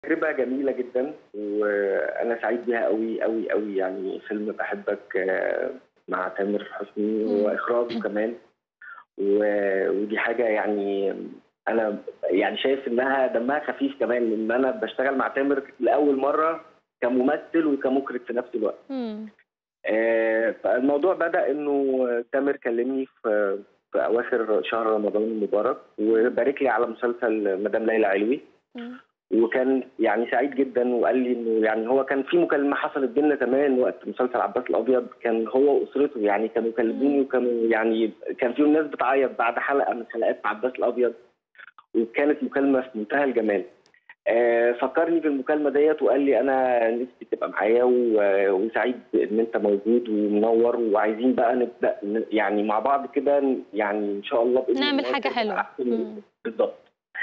تجربة جميلة جدا وأنا سعيد بيها قوي قوي قوي يعني فيلم بحبك آه، مع تامر حسني مم. وإخراجه كمان و- ودي حاجة يعني أنا يعني شايف إنها دمها خفيف كمان إن أنا بشتغل مع تامر لأول مرة كممثل وكمخرج في نفس الوقت مم. آه، فالموضوع بدأ إنه تامر كلمني في في أواخر شهر رمضان المبارك وبارك لي على مسلسل مدام ليلى علوي مم. وكان يعني سعيد جدا وقال لي انه يعني هو كان في مكالمه حصلت بينا زمان وقت مسلسل عباس الابيض كان هو واسرته يعني كانوا كلموني وكانوا يعني كان فيهم ناس بتعيط بعد حلقه من حلقات عباس الابيض وكانت مكالمه في منتهى الجمال. آه، فكرني بالمكالمه ديت وقال لي انا نفسي تبقى معايا و- وسعيد ان انت موجود ومنور وعايزين بقى نبدا ن- يعني مع بعض كده يعني ان شاء الله بإذن نعمل الله حاجة تبقى حلوة. أحسن مم. بالظبط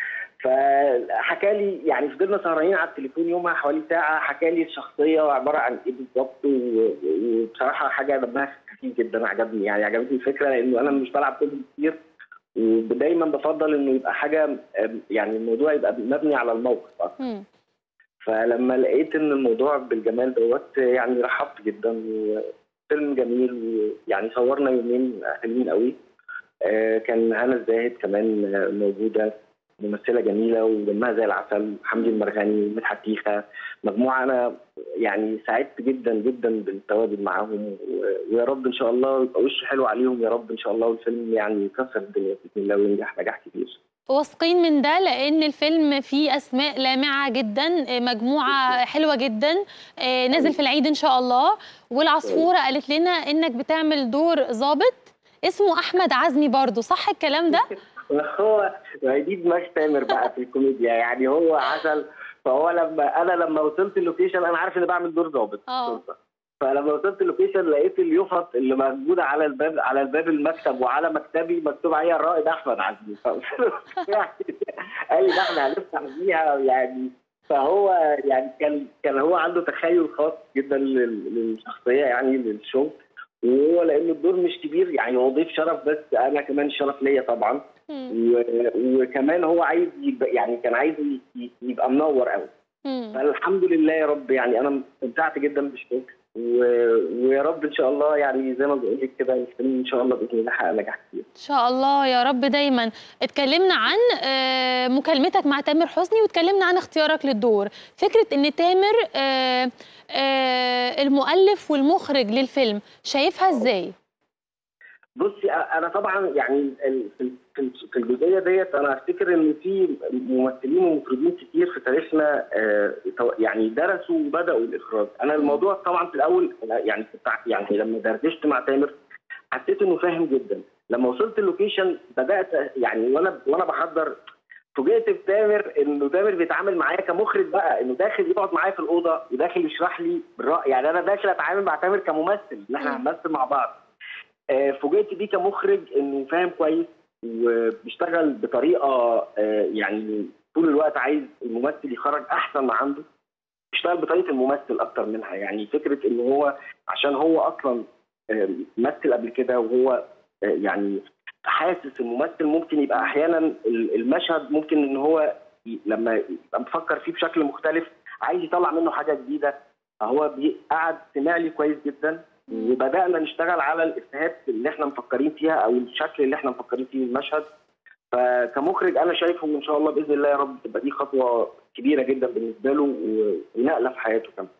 فحكى لي يعني فضلنا سهرانين على التليفون يومها حوالي ساعه حكى لي الشخصيه عباره عن ايه بالظبط و- وبصراحه حاجه دمها خفيف جدا عجبني يعني عجبتني الفكره لانه انا مش بلعب كوميدي كتير ودايما بفضل انه يبقى حاجه أم، يعني الموضوع يبقى مبني على الموقف أكتر. مم. فلما لقيت ان الموضوع بالجمال دوت يعني رحبت جدا وفيلم جميل ويعني صورنا يومين حلوين قوي آه، كان هنا الزاهد كمان آه، موجوده ممثله جميله ودمها زي العسل حمدي المرغني مدحت تيخه مجموعه انا يعني سعدت جدا جدا بالتواجد معاهم و- ويا رب ان شاء الله يبقى وش حلو عليهم يا رب ان شاء الله والفيلم يعني يكسر الدنيا باذن الله وينجح نجاح كبير واثقين من ده لان الفيلم فيه اسماء لامعه جدا آه، مجموعه حلوه جدا آه، نازل في العيد ان شاء الله والعصفوره قالت لنا انك بتعمل دور ظابط اسمه احمد عزمي برضو صح الكلام ده هو ما هي دي دماغ تامر بقى في الكوميديا يعني هو عسل فهو لما انا لما وصلت اللوكيشن انا عارف اني بعمل دور ضابط آه. شرطة. فلما وصلت اللوكيشن لقيت اليوفط اللي موجوده على الباب على الباب المكتب وعلى مكتبي مكتوب عليها الرائد احمد عزمي فقلت له يعني قال لي ده احنا هنفتح بيها يعني فهو يعني كان كان هو عنده تخيل خاص جدا لل- للشخصيه يعني للشغل وهو لان الدور مش كبير يعني هو ضيف شرف بس انا كمان الشرف ليا طبعا مم. و- وكمان هو عايز يبقى يعني كان عايز ي- يبقى منور قوي مم. فالحمد لله يا رب يعني انا استمتعت جدا بالشغل و- ويا رب ان شاء الله يعني زي ما بقول لك كده الفيلم ان شاء الله باذن الله يحقق نجاح كبير ان شاء الله يا رب دايما اتكلمنا عن آه، مكالمتك مع تامر حسني واتكلمنا عن اختيارك للدور فكره ان تامر آه، آه، المؤلف والمخرج للفيلم شايفها ازاي بصي أ- انا طبعا يعني ال- في في- في الجزئيه ديت انا افتكر ان في ممثلين ومخرجين كتير في تاريخنا آه، تو- يعني درسوا وبداوا الاخراج انا الموضوع طبعا في الاول أنا يعني كنت ع- يعني لما دردشت مع تامر حسيت انه فاهم جدا لما وصلت اللوكيشن بدات يعني وانا وانا بحضر فوجئت بتامر انه تامر بيتعامل معايا كمخرج بقى انه داخل يقعد معايا في الاوضه وداخل يشرح لي بالراي يعني انا داخل اتعامل مع تامر كممثل ان احنا مم. هنمثل مع بعض آه، فوجئت بيه كمخرج انه فاهم كويس وبيشتغل بطريقه آه، يعني طول الوقت عايز الممثل يخرج احسن ما عنده بيشتغل بطريقه الممثل اكتر منها يعني فكره ان هو عشان هو اصلا آه، مثل قبل كده وهو آه، يعني حاسس الممثل ممكن يبقى احيانا ال- المشهد ممكن ان هو ي- لما يبقى مفكر فيه بشكل مختلف عايز يطلع منه حاجه جديده فهو بي- قعد سمع لي كويس جدا وبدانا نشتغل على الافيهات اللي احنا مفكرين فيها او الشكل اللي احنا مفكرين فيه المشهد فكمخرج انا شايفه ان شاء الله باذن الله يا رب تبقى دي خطوه كبيره جدا بالنسبه له و- ونقله في حياته كمان